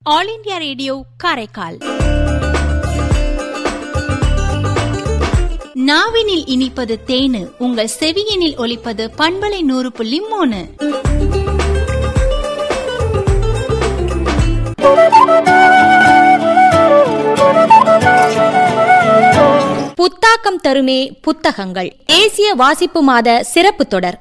all India radio Karaikal நாவினில் இனிப்பது தேனு உங்கள் செவியினில் ஒலிப்பது பண்பலை நூறு புள்ளி மூணு புத்தாக்கம் தருமே புத்தகங்கள் தேசிய வாசிப்பு மாத சிறப்பு தொடர்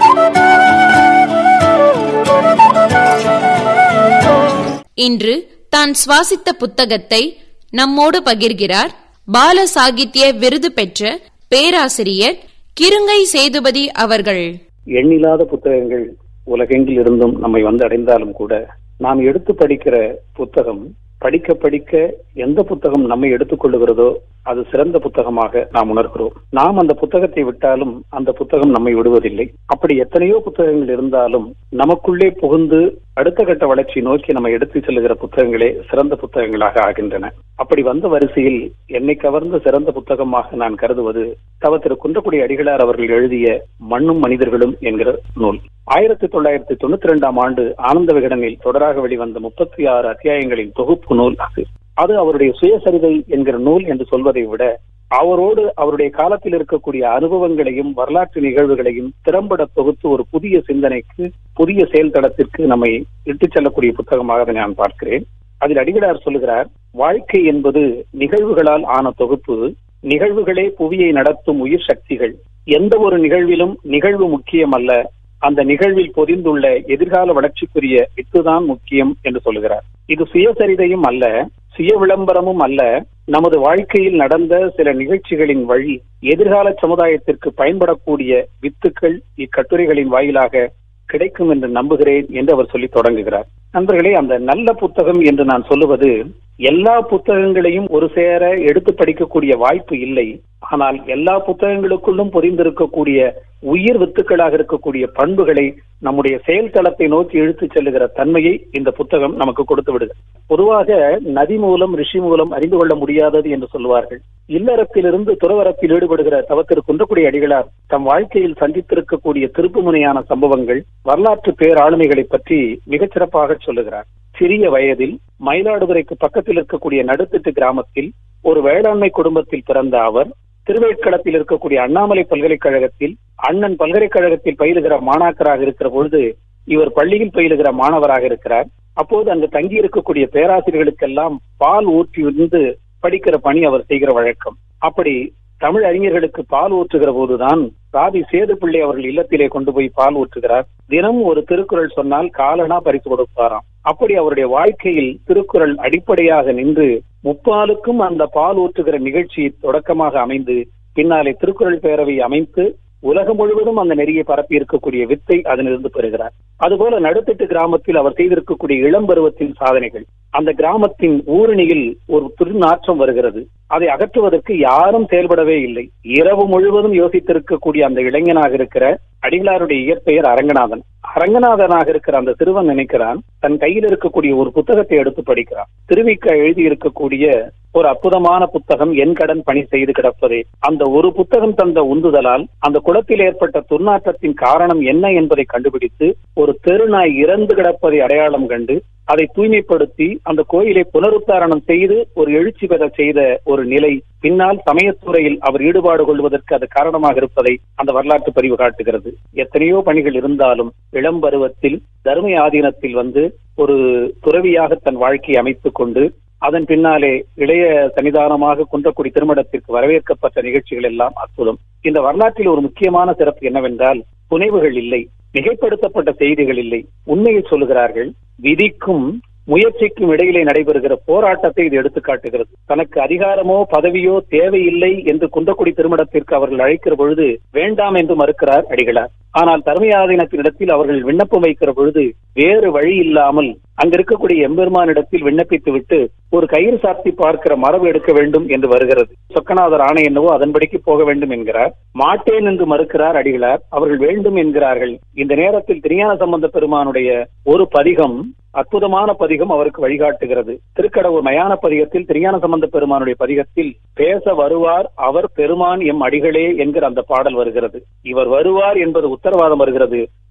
இன்று தான் சுவாசித்த புத்தகத்தை நம்மோடு பகிர்கிறார் பால சாகித்ய விருது பெற்ற பேராசிரியர் கிருங்கை சேதுபதி அவர்கள் எண்ணில்லாத புத்தகங்கள் உலகெங்கில் இருந்தும் நம்மை வந்து அடைந்தாலும் கூட நாம் எடுத்து படிக்கிற புத்தகம் படிக்க படிக்க எந்த புத்தகம் நம்மை எடுத்துக்கொள்ளுகிறதோ அது சிறந்த புத்தகமாக நாம் உணர்கிறோம் நாம் அந்த புத்தகத்தை விட்டாலும் அந்த புத்தகம் நம்மை விடுவதில்லை அப்படி எத்தனையோ புத்தகங்கள் இருந்தாலும் நமக்குள்ளே புகுந்து அடுத்த கட்ட வளர்ச்சி நோக்கி நம்ம எடுத்து செல்லுகிற புத்தகங்களே சிறந்த புத்தகங்களாக ஆகின்றன அப்படி வந்த வரிசையில் என்னை கவர்ந்த சிறந்த புத்தகமாக நான் கருதுவது தவ திரு குன்றக்குடி அடிகளார் அவர்கள் எழுதிய மண்ணும் மனிதர்களும் என்கிற நூல் ஆயிரத்தி தொள்ளாயிரத்தி தொண்ணூத்தி ரெண்டாம் ஆண்டு ஆனந்த விகடனில் தொடராக வெளிவந்த முப்பத்தி ஆறு அத்தியாயங்களின் தொகுப்பு நூல் அது அது அவருடைய சுயசரிதை என்கிற நூல் என்று சொல்வதை விட அவரோடு அவருடைய காலத்தில் இருக்கக்கூடிய அனுபவங்களையும் வரலாற்று நிகழ்வுகளையும் திறம்பட தொகுத்து ஒரு புதிய சிந்தனைக்கு புதிய செயல்தளத்திற்கு நம்மை இட்டுச் செல்லக்கூடிய புத்தகமாக அதை நான் பார்க்கிறேன் அதில் அடிகளார் சொல்லுகிறார் வாழ்க்கை என்பது நிகழ்வுகளால் ஆன தொகுப்பு நிகழ்வுகளே புவியை நடத்தும் உயிர் சக்திகள் எந்த ஒரு நிகழ்விலும் நிகழ்வு முக்கியம் அல்ல அந்த நிகழ்வில் பொதிந்துள்ள எதிர்கால வளர்ச்சிக்குரிய வித்துதான் முக்கியம் என்று சொல்லுகிறார் இது சுயசரிதையும் அல்ல சுய விளம்பரமும் அல்ல நமது வாழ்க்கையில் நடந்த சில நிகழ்ச்சிகளின் வழி எதிர்கால சமுதாயத்திற்கு பயன்படக்கூடிய வித்துக்கள் இக்கட்டுரைகளின் வாயிலாக கிடைக்கும் என்று நம்புகிறேன் என்று அவர் சொல்லி தொடங்குகிறார் நண்பர்களே அந்த நல்ல புத்தகம் என்று நான் சொல்லுவது எல்லா புத்தகங்களையும் ஒரு சேர எடுத்து படிக்கக்கூடிய வாய்ப்பு இல்லை ஆனால் எல்லா புத்தகங்களுக்குள்ளும் பொதிந்திருக்கக்கூடிய உயிர் வித்துக்களாக இருக்கக்கூடிய பண்புகளை நம்முடைய செயல் தளத்தை நோக்கி இழுத்துச் செல்லுகிற தன்மையை இந்த புத்தகம் நமக்கு கொடுத்து விடுகிறது பொதுவாக நதி மூலம் ரிஷி மூலம் அறிந்து கொள்ள முடியாதது என்று சொல்லுவார்கள் இல்லறத்திலிருந்து துறவரத்தில் ஈடுபடுகிற தவத்திரு குன்றக்குடி அடிகளார் தம் வாழ்க்கையில் சந்தித்திருக்கக்கூடிய திருப்புமுனையான சம்பவங்கள் வரலாற்று பேராளுமைகளை பற்றி மிகச் சிறப்பாக சொல்லுகிறார் சிறிய வயதில் மயிலாடுதுறைக்கு பக்கத்தில் இருக்கக்கூடிய நடுத்திட்டு கிராமத்தில் ஒரு வேளாண்மை குடும்பத்தில் பிறந்த அவர் திருவேட்களத்தில் இருக்கக்கூடிய அண்ணாமலை பல்கலைக்கழகத்தில் அண்ணன் பல்கலைக்கழகத்தில் பயிலுகிற மாணாக்கராக இருக்கிற பொழுது இவர் பள்ளியில் பயிலுகிற மாணவராக இருக்கிறார் அப்போது அங்கு தங்கி இருக்கக்கூடிய பேராசிரியர்களுக்கெல்லாம் பால் ஊற்றி வந்து படிக்கிற பணி அவர் செய்கிற வழக்கம் அப்படி தமிழ் அறிஞர்களுக்கு பால் ஊற்றுகிற போதுதான் ராதி சேதுப்பிள்ளை அவர்கள் இல்லத்திலே கொண்டு போய் பால் ஊற்றுகிறார் தினம் ஒரு திருக்குறள் சொன்னால் காலனா பரிசு கொடுப்பாராம் அப்படி அவருடைய வாழ்க்கையில் திருக்குறள் அடிப்படையாக நின்று முப்பாலுக்கும் அந்த பால் ஊற்றுகிற நிகழ்ச்சி தொடக்கமாக அமைந்து பின்னாலே திருக்குறள் பேரவை அமைத்து உலகம் முழுவதும் அந்த நெறியை பரப்பி இருக்கக்கூடிய வித்தை அதனிருந்து பெறுகிறார் அதுபோல நடுத்திட்டு கிராமத்தில் அவர் செய்திருக்கக்கூடிய இளம் பருவத்தின் சாதனைகள் அந்த கிராமத்தின் ஊரணியில் ஒரு திருநாற்றம் வருகிறது அதை அகற்றுவதற்கு யாரும் செயல்படவே இல்லை இரவு முழுவதும் யோசித்திருக்கக்கூடிய அந்த இளைஞனாக இருக்கிற அடிகளாருடைய இயற்பெயர் அரங்கநாதன் அரங்கநாதனாக இருக்கிற அந்த சிறுவன் நினைக்கிறான் தன் கையில் இருக்கக்கூடிய ஒரு புத்தகத்தை எடுத்து படிக்கிறான் திருவிக்க எழுதி இருக்கக்கூடிய ஒரு அற்புதமான புத்தகம் என் கடன் பணி செய்து கிடப்பதே அந்த ஒரு புத்தகம் தந்த உந்துதலால் அந்த குளத்தில் ஏற்பட்ட துர்நாற்றத்தின் காரணம் என்ன என்பதை கண்டுபிடித்து ஒரு தெருநாய் இறந்து கிடப்பதை அடையாளம் கண்டு அதை தூய்மைப்படுத்தி அந்த கோயிலை புனருத்தாரணம் செய்து ஒரு எழுச்சி பெற செய்த ஒரு நிலை பின்னால் சமயத்துறையில் அவர் ஈடுபாடு கொள்வதற்கு அது காரணமாக இருப்பதை அந்த வரலாற்று பதிவு காட்டுகிறது எத்தனையோ பணிகள் இருந்தாலும் இளம் பருவத்தில் தர்ம ஆதீனத்தில் வந்து ஒரு துறவியாக தன் வாழ்க்கையை அமைத்துக் கொண்டு அதன் பின்னாலே இளைய சன்னிதானமாக குன்றக்குடி திருமணத்திற்கு வரவேற்கப்பட்ட நிகழ்ச்சிகள் எல்லாம் அற்புதம் இந்த வரலாற்றில் ஒரு முக்கியமான சிறப்பு என்னவென்றால் புனைவுகள் இல்லை மிகைப்படுத்தப்பட்ட செய்திகள் இல்லை உண்மையை சொல்லுகிறார்கள் விதிக்கும் முயற்சிக்கும் இடையிலே நடைபெறுகிற போராட்டத்தை இது எடுத்து காட்டுகிறது தனக்கு அதிகாரமோ பதவியோ தேவையில்லை என்று குன்றக்குடி திருமணத்திற்கு அவர்கள் அழைக்கிற பொழுது வேண்டாம் என்று மறுக்கிறார் அடிகளார் ஆனால் தர்மயாதீனத்தினிடத்தில் அவர்கள் விண்ணப்பம் வைக்கிற பொழுது வேறு வழி இல்லாமல் அங்க இருக்கக்கூடிய எம்பெருமானிடத்தில் விண்ணப்பித்து விட்டு ஒரு கயிறு சாத்தி பார்க்கிற மரபு எடுக்க வேண்டும் என்று வருகிறது சொக்கநாதர் ஆணை என்னவோ அதன்படிக்கு போக வேண்டும் என்கிறார் மாட்டேன் என்று மறுக்கிறார் அடிகளார் அவர்கள் வேண்டும் என்கிறார்கள் இந்த நேரத்தில் திருஞான சம்பந்த பெருமானுடைய ஒரு பதிகம் அற்புதமான பதிகம் அவருக்கு வழிகாட்டுகிறது திருக்கடவுர் மயான பதிகத்தில் திருஞான சம்பந்த பெருமானுடைய பதிகத்தில் பேச வருவார் அவர் பெருமான் எம் அடிகளே என்கிற அந்த பாடல் வருகிறது இவர் வருவார் என்பது உத்தரவாதம் வருகிறது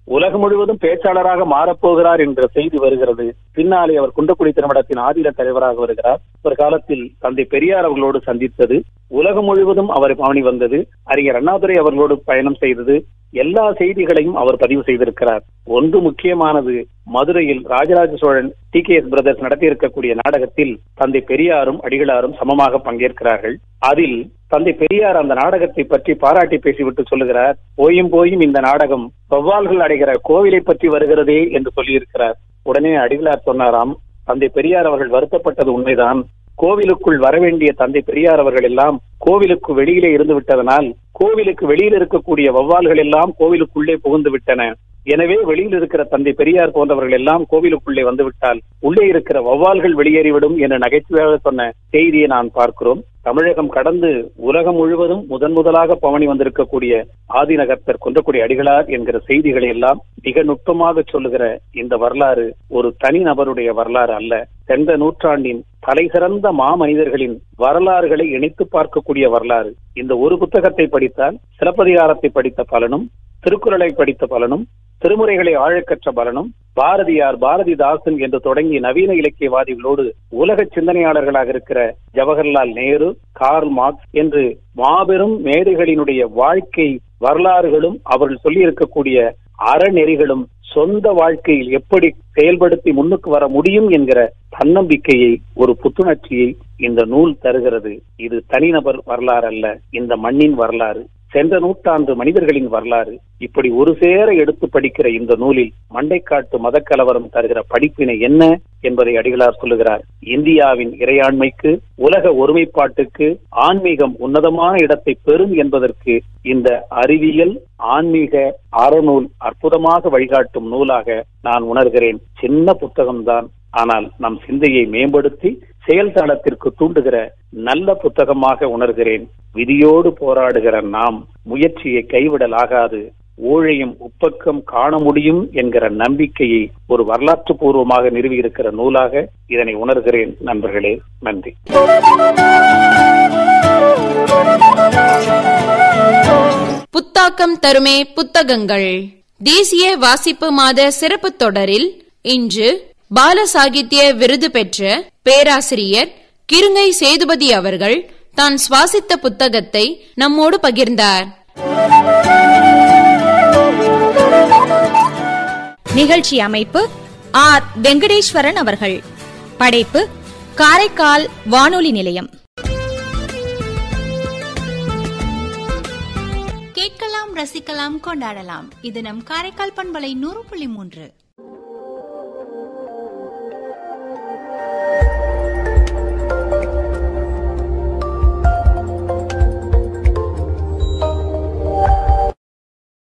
உலகம் முழுவதும் பேச்சாளராக மாறப்போகிறார் என்ற செய்தி வருகிறது பின்னாலே அவர் குண்டக்குடி திருமணத்தின் ஆதில தலைவராக வருகிறார் ஒரு காலத்தில் தந்தை பெரியார் அவர்களோடு சந்தித்தது உலகம் முழுவதும் அவர் பவனி வந்தது அறிஞர் அண்ணாதுரை அவர்களோடு பயணம் செய்தது எல்லா செய்திகளையும் அவர் பதிவு செய்திருக்கிறார் ஒன்று முக்கியமானது மதுரையில் Rajaraja Chola T K S brothers நடத்தியிருக்கக்கூடிய நாடகத்தில் தந்தை பெரியாரும் அடிகளாரும் சமமாக பங்கேற்கிறார்கள் அதில் தந்தை பெரியார் அந்த நாடகத்தை பற்றி பாராட்டி பேசிவிட்டு சொல்லுகிறார் போயும் போயும் இந்த நாடகம் வௌவால்கள் அடைகிற கோவிலை பற்றி வருகிறதே என்று சொல்லியிருக்கிறார் உடனே அடிகளார் சொன்னாராம் தந்தை பெரியார் அவர்கள் வருத்தப்பட்டது உண்மைதான் கோவிலுக்குள் வரவேண்டிய தந்தை பெரியார் அவர்கள் எல்லாம் கோவிலுக்கு வெளியிலே இருந்து விட்டதனால் கோவிலுக்கு வெளியில் இருக்கக்கூடிய வௌவால்கள் எல்லாம் கோவிலுக்குள்ளே புகுந்து விட்டன எனவே வெளியில் இருக்கிற தந்தை பெரியார் போன்றவர்கள் எல்லாம் கோவிலுக்குள்ளே வந்துவிட்டால் உள்ளே இருக்கிற வௌவால்கள் வெளியேறிவிடும் என்ற நகைச்சுவையாக சொன்ன செய்தியை நான் பார்க்கிறோம் தமிழகம் கடந்து உலகம் முழுவதும் முதன் முதலாக பவனி வந்திருக்கக்கூடிய ஆதிநகர்த்தர் கொன்றக்குடி அடிகளார் என்கிற செய்திகளை எல்லாம் மிக நுட்பமாக சொல்லுகிற இந்த வரலாறு ஒரு தனி நபருடைய வரலாறு அல்ல சென்ற நூற்றாண்டின் தலைசிறந்த மாமனிதர்களின் வரலாறுகளை இணைத்து பார்க்கக்கூடிய வரலாறு இந்த ஒரு புத்தகத்தை படித்தால் சிலப்பதிகாரத்தை படித்த பலனும் திருக்குறளை படித்த பலனும் திருமுறைகளை ஆழக்கற்ற பலனும் பாரதியார் பாரதிதாசன் என்று தொடங்கி நவீன இலக்கியவாதிகளோடு உலக சிந்தனையாளர்களாக இருக்கிற ஜவஹர்லால் நேரு கார்ல் மார்க்ஸ் என்று மாபெரும் மேதைகளினுடைய வாழ்க்கை வரலாறுகளும் அவர்கள் சொல்லி இருக்கக்கூடிய அறநெறிகளும் சொந்த வாழ்க்கையில் எப்படி செயல்படுத்தி முன்னுக்கு வர முடியும் என்கிற தன்னம்பிக்கையை ஒரு புத்துணர்ச்சியை இந்த நூல் தருகிறது இது தனிநபர் வரலாறு அல்ல இந்த மண்ணின் வரலாறு சென்ற நூற்றாண்டு மனிதர்களின் வரலாறு இப்படி ஒரு சேர எடுத்து படிக்கிற இந்த நூலில் மண்டைக்காட்டு மதக்கலவரம் தருகிற படிப்பினை என்ன என்பதை அடிகளார் சொல்லுகிறார் இந்தியாவின் இறையாண்மைக்கு உலக ஒருமைப்பாட்டுக்கு ஆன்மீகம் உன்னதமான இடத்தை பெறும் என்பதற்கு இந்த அறிவியல் ஆன்மீக அறநூல் அற்புதமாக வழிகாட்டும் நூலாக நான் உணர்கிறேன் சின்ன புத்தகம்தான் ஆனால் நம் சிந்தையை மேம்படுத்தி செயல்தளத்திற்கு தூண்டுகிற நல்ல புத்தகமாக உணர்கிறேன் விதியோடு போராடுகிற நாம் முயற்சியை கைவிடலாகாது ஊழையும் உப்பக்கம் காண முடியும் என்கிற நம்பிக்கையை ஒரு வரலாற்று பூர்வமாக நிறுவியிருக்கிற நூலாக இதனை உணர்கிறேன் நண்பர்களே நன்றி புத்தாக்கம் தருமே புத்தகங்கள் தேசிய வாசிப்பு மாத சிறப்பு தொடரில் இன்று பால சாகித்ய விருது பெற்ற பேராசிரியர் கிருங்கை சேதுபதி அவர்கள் தான் சுவாசித்த புத்தகத்தை நம்மோடு பகிர்ந்தார் நிகழ்ச்சி அமைப்பு ஆர் வெங்கடேஸ்வரன் அவர்கள் படைப்பு காரைக்கால் வானொலி நிலையம் கேட்கலாம் ரசிக்கலாம் கொண்டாடலாம் இது நம் காரைக்கால் பண்பலை நூறு புள்ளி மூன்று